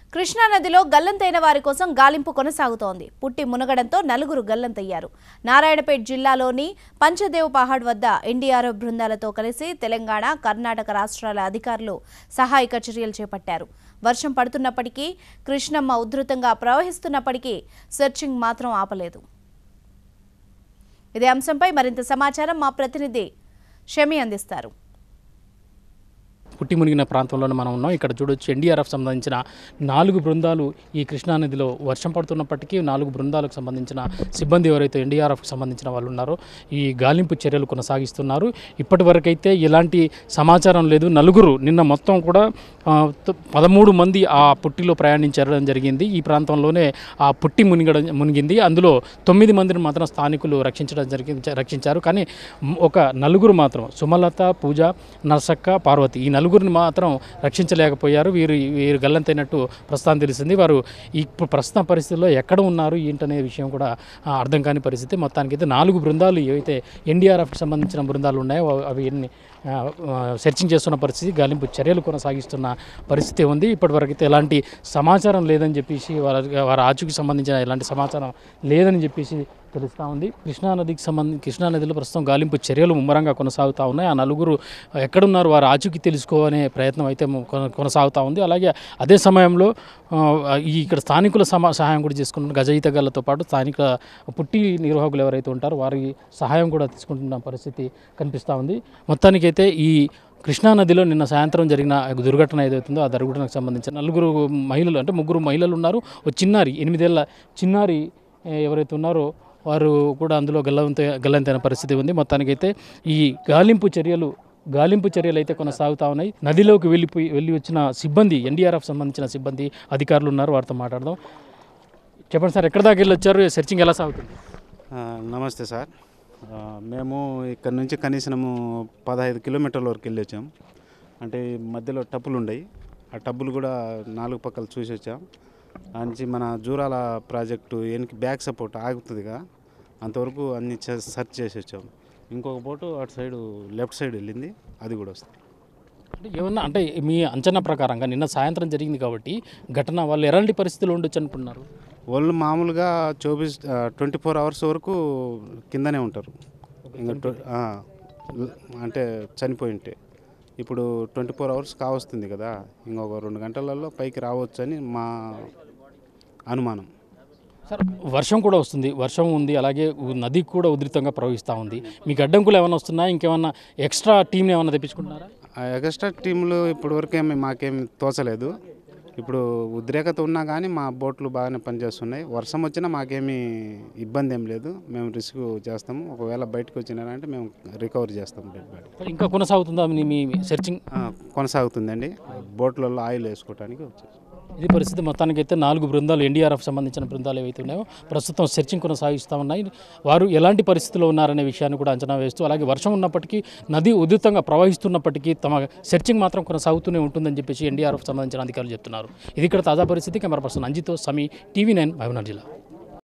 కృష్ణానదిలో గల్లంతైన వారి కోసం గాలింపు కొనసాగుతోంది పుట్టి మునగడంతో నలుగురు గల్లంతయ్యారు నారాయణపేట్ జిల్లాలోని పంచదేవ్ పహాడ్ వద్ద ఎన్డీఆర్ఎఫ్ బృందాలతో కలిసి తెలంగాణ కర్ణాటక రాష్ట్రాల అధికారులు సహాయక చర్యలు చేపట్టారు వర్షం పడుతున్నప్పటికీ కృష్ణమ్మ ఉధృతంగా ప్రవహిస్తున్నప్పటికీ సెర్చింగ్ మాత్రం ఆపలేదు ఇదే అంశంపై మరింత సమాచారం మా ప్రతినిధి షమి అందిస్తారు పుట్టి మునిగిన ప్రాంతంలోనే మనం ఉన్నాం ఇక్కడ చూడొచ్చు ఎన్డీఆర్ఎఫ్ సంబంధించిన నాలుగు బృందాలు ఈ కృష్ణానదిలో వర్షం పడుతున్నప్పటికీ నాలుగు బృందాలకు సంబంధించిన సిబ్బంది ఎవరైతే ఎన్డీఆర్ఎఫ్ సంబంధించిన వాళ్ళు ఉన్నారో ఈ గాలింపు చర్యలు కొనసాగిస్తున్నారు ఇప్పటి వరకైతే ఎలాంటి సమాచారం లేదు నలుగురు నిన్న మొత్తం కూడా ఆ, త- పదమూడు మంది ఆ పుట్టిలో ప్రయాణించడం జరిగింది ఈ ప్రాంతంలోనే ఆ పుట్టి మునిగడం మునిగింది అందులో తొమ్మిది మందిని మాత్రం స్థానికులు రక్షించడం జరిగింది రక్షించారు కానీ మ్- ఒక నలుగురు మాత్రం సుమలత పూజ నర్సక్క పార్వతి ఈ నలుగురిని మాత్రం రక్షించలేకపోయారు వీరు వీరు గల్లంతైనట్టు ప్రస్తుతం తెలిసింది వారు ఇప్పుడు ప్రస్తుత పరిస్థితుల్లో ఎక్కడ ఉన్నారు ఏంటనే విషయం కూడా ఆ, అర్థం కాని పరిస్థితి మొత్తానికైతే నాలుగు బృందాలు ఏవైతే ఎన్డీఆర్ఎఫ్కి సంబంధించిన బృందాలు ఉన్నాయో అవి- అవి ఎన్ని ఆ, ఆ, సెర్చింగ్ చేస్తున్న పరిస్థితి గాలింపు చర్యలు కొనసాగిస్తున్న పరిస్థితి ఉంది ఇప్పటివరకు అయితే ఎలాంటి సమాచారం లేదని చెప్పేసి వారి వారి ఆచూకి సంబంధించిన ఎలాంటి సమాచారం లేదని చెప్పేసి తెలుస్తూ ఉంది కృష్ణానదికి సంబంధించి కృష్ణానదిలో ప్రస్తుతం గాలింపు చర్యలు ముమ్మరంగా కొనసాగుతూ ఉన్నాయి ఆ నలుగురు ఎక్కడున్నారు వారు ఆచూకీ తెలుసుకోవాలనే ప్రయత్నం అయితే ము- కొన- కొనసాగుతూ ఉంది అలాగే అదే సమయంలో ఆ, ఈ ఇక్కడ స్థానికుల సమా సహాయం కూడా చేసుకుంటున్న గజ ఈతగాళ్ళతో పాటు స్థానిక పుట్టి నిర్వాహకులు ఎవరైతే ఉంటారో వారి సహాయం కూడా తీసుకుంటున్న పరిస్థితి కనిపిస్తూ ఉంది మొత్తానికైతే ఈ కృష్ణానదిలో నిన్న సాయంత్రం జరిగిన దుర్ఘటన ఏదైతుందో ఆ దుర్ఘటనకు సంబంధించిన నలుగురు మహిళలు అంటే ముగ్గురు మహిళలు ఉన్నారు ఒక చిన్నారి ఎనిమిదేళ్ల చిన్నారి ఏ, ఎవరైతే ఉన్నారో వారు కూడా అందులో గల్లంత గల్లంతైన పరిస్థితి ఉంది మొత్తానికైతే ఈ గాలింపు చర్యలు గాలింపు చర్యలు అయితే కొనసాగుతూ ఉన్నాయి నదిలోకి వెళ్ళిపోయి వెళ్ళి వచ్చిన సిబ్బంది ఎన్డీఆర్ఎఫ్ సంబంధించిన సిబ్బంది అధికారులు ఉన్నారు వారితో మాట్లాడదాం చెప్పండి సార్ ఎక్కడి దాకా వెళ్ళి వచ్చారు సెర్చింగ్ ఎలా సాగుతుంది ఆ, నమస్తే సార్ ఆ, మేము ఇక్కడ నుంచి కనీసము పదహైదు కిలోమీటర్ల వరకు వెళ్ళి వచ్చాం అంటే ఈ మధ్యలో టబ్బులు ఉన్నాయి ఆ టబ్బులు కూడా నాలుగు పక్కల చూసి వచ్చాం ఆ నుంచి మన జూరాల ప్రాజెక్టు వెనక్కి బ్యాక్ సపోర్ట్ ఆగుతుందిగా అంతవరకు అన్ని చే- సెర్చ్ చేసి వచ్చాం ఇంకొక బోటు అటు సైడ్ లెఫ్ట్ సైడ్ వెళ్ళింది అది కూడా వస్తుంది అంటే ఏమన్నా అంటే మీ అంచనా ప్రకారంగా నిన్న సాయంత్రం జరిగింది కాబట్టి ఘటన వాళ్ళు ఎలాంటి పరిస్థితులు ఉండొచ్చు అనుకున్నారు వాళ్ళు మామూలుగా చౌబీస్ ట్వంటీ ఫోర్ అవర్స్ వరకు కిందనే ఉంటారు ఇంకా ట్వ- ఆ, అంటే చనిపోయి ఉంటే ఇప్పుడు ట్వంటీ ఫోర్ అవర్స్ కావస్తుంది కదా ఇంకొక రెండు గంటలలో పైకి రావచ్చు అని మా అనుమానం సార్ వర్షం కూడా వస్తుంది వర్షం ఉంది అలాగే ఉ- నది కూడా ఉధృతంగా ప్రవహిస్తూ ఉంది మీకు అడ్డంకులు ఏమైనా వస్తున్నాయా ఇంకేమన్నా ఎక్స్ట్రా టీంని ఏమైనా తెప్పించుకుంటున్నారా ఆ ఎక్స్ట్రా టీంలు ఇప్పుడు వరకేమి మాకేమి తోచలేదు ఇప్పుడు ఉద్రేకత ఉన్నా కానీ మా బోట్లు బాగానే పనిచేస్తున్నాయి వర్షం వచ్చినా మాకేమీ ఇబ్బంది ఏం లేదు మేము రిస్క్ చేస్తాము ఒకవేళ బయటకు వచ్చినారంటే మేము రికవర్ చేస్తాం డెడ్ బాడీ ఇంకా కొనసాగుతుందా మీ మీ సెర్చింగ్ ఆ, కొనసాగుతుందండి బోట్లలో ఆయిల్ వేసుకోవడానికి వచ్చేసి ఇది పరిస్థితి మొత్తానికి అయితే నాలుగు బృందాలు ఎన్డీఆర్ఎఫ్ సంబంధించిన బృందాలు ఏవైతే ఉన్నాయో ప్రస్తుతం సెర్చింగ్ కొనసాగిస్తూ ఉన్నాయి వారు ఎలాంటి పరిస్థితిలో ఉన్నారనే విషయాన్ని కూడా అంచనా వేస్తూ అలాగే వర్షం ఉన్నప్పటికీ నది ఉధృతంగా ప్రవహిస్తున్నప్పటికీ తమ సెర్చింగ్ మాత్రం కొనసాగుతూనే ఉంటుందని చెప్పేసి ఎన్డీఆర్ఎఫ్ సంబంధించిన అధికారులు చెప్తున్నారు ఇది ఇక్కడ తాజా పరిస్థితి కెమెరా పర్సన్ అంజితో సమీ టీవీ నైన్ మహబూబ్నగర్ జిల్లా